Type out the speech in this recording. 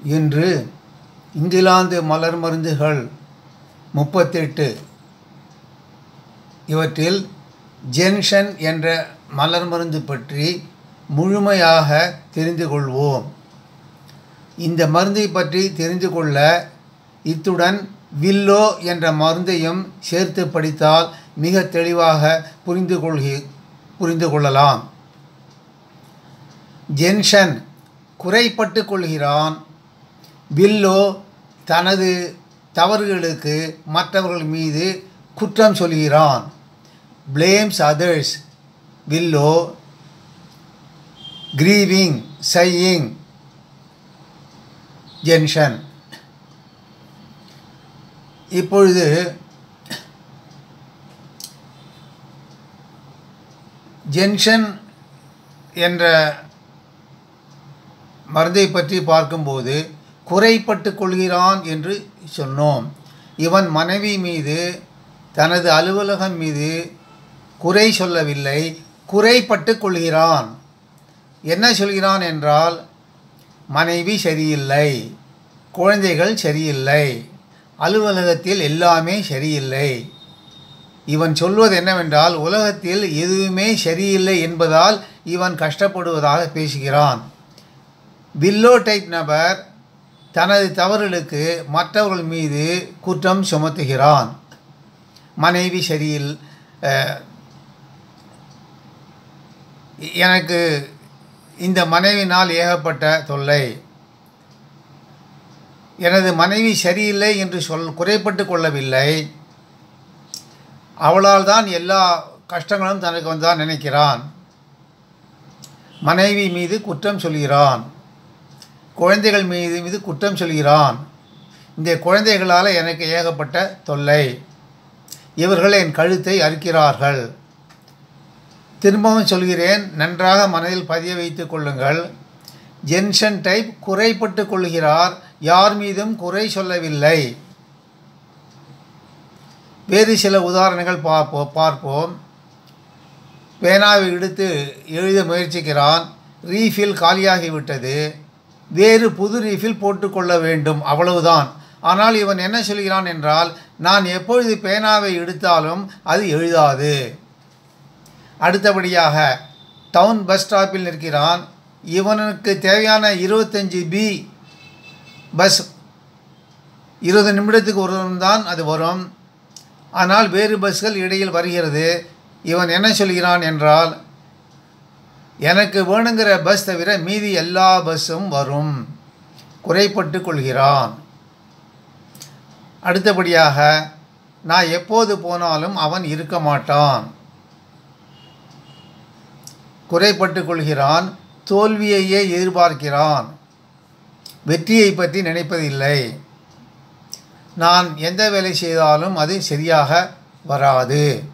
இன்று இங்கிலாந்து மலர் மருந்துகள் முப்பத்தெட்டு இவற்றில் ஜென்ஷன் என்ற மலர் மருந்து பற்றி முழுமையாக தெரிந்து கொள்வோம் இந்த மருந்தை பற்றி தெரிந்து கொள்ள இத்துடன் வில்லோ என்ற மருந்தையும் சேர்த்து படித்தால் மிக தெளிவாக புரிந்து கொள்கி புரிந்து கொள்ளலாம் ஜென்ஷன் குறைப்பட்டு கொள்கிறான் வில்லோ தனது தவறுகளுக்கு மற்றவர்கள் மீது குற்றம் சொல்கிறான் blames others willow grieving saying gentian இப்பொழுது ஜென்ஷன் என்ற மருந்தை பற்றி பார்க்கும்போது குறைப்பட்டு கொள்கிறான் என்று சொன்னோம் இவன் மனைவி மீது தனது அலுவலகம் மீது குறை சொல்லவில்லை குறைப்பட்டு கொள்கிறான் என்ன சொல்கிறான் என்றால் மனைவி சரியில்லை குழந்தைகள் சரியில்லை அலுவலகத்தில் எல்லாமே சரியில்லை இவன் சொல்வது என்னவென்றால் உலகத்தில் எதுவுமே சரியில்லை என்பதால் இவன் கஷ்டப்படுவதாக பேசுகிறான் வில்லோ டைப் நபர் தனது தவறுகளுக்கு மற்றவர்கள் மீது குற்றம் சுமத்துகிறான் மனைவி சரியில் எனக்கு இந்த மனைவினால் ஏகப்பட்ட தொல்லை எனது மனைவி சரியில்லை என்று சொல் குறைப்பட்டு கொள்ளவில்லை அவளால் தான் எல்லா கஷ்டங்களும் தனக்கு வந்தான் நினைக்கிறான் மனைவி மீது குற்றம் சொல்கிறான் குழந்தைகள் மீது மீது குற்றம் சொல்கிறான் இந்த குழந்தைகளால் எனக்கு ஏகப்பட்ட தொல்லை இவர்கள் என் கழுத்தை அறுக்கிறார்கள் திரும்பவும் சொல்கிறேன் நன்றாக மனதில் பதிய வைத்து கொள்ளுங்கள் ஜென்ஷன் டைப் குறைப்பட்டு கொள்கிறார் யார் மீதும் குறை சொல்லவில்லை வேறு சில உதாரணங்கள் பார்ப்போம் பார்ப்போம் பேனாவை எடுத்து எழுத முயற்சிக்கிறான் ரீஃபில் காலியாகிவிட்டது வேறு புது ரீஃபில் போட்டுக்கொள்ள வேண்டும் அவ்வளவுதான் ஆனால் இவன் என்ன சொல்கிறான் என்றால் நான் எப்பொழுது பேனாவை எடுத்தாலும் அது எழுதாது அடுத்தபடியாக டவுன் பஸ் ஸ்டாப்பில் நிற்கிறான் இவனுக்கு தேவையான இருபத்தஞ்சி பி பஸ் இருபது நிமிடத்துக்கு ஒரு தான் அது வரும் ஆனால் வேறு பஸ்கள் இடையில் வருகிறது இவன் என்ன சொல்கிறான் என்றால் எனக்கு வேணுங்கிற பஸ் தவிர மீதி எல்லா பஸ்ஸும் வரும் குறைப்பட்டு கொள்கிறான் அடுத்தபடியாக நான் எப்போது போனாலும் அவன் இருக்க மாட்டான் குறைப்பட்டு கொள்கிறான் தோல்வியையே எதிர்பார்க்கிறான் வெற்றியை பற்றி நினைப்பதில்லை நான் எந்த வேலை செய்தாலும் அது சரியாக வராது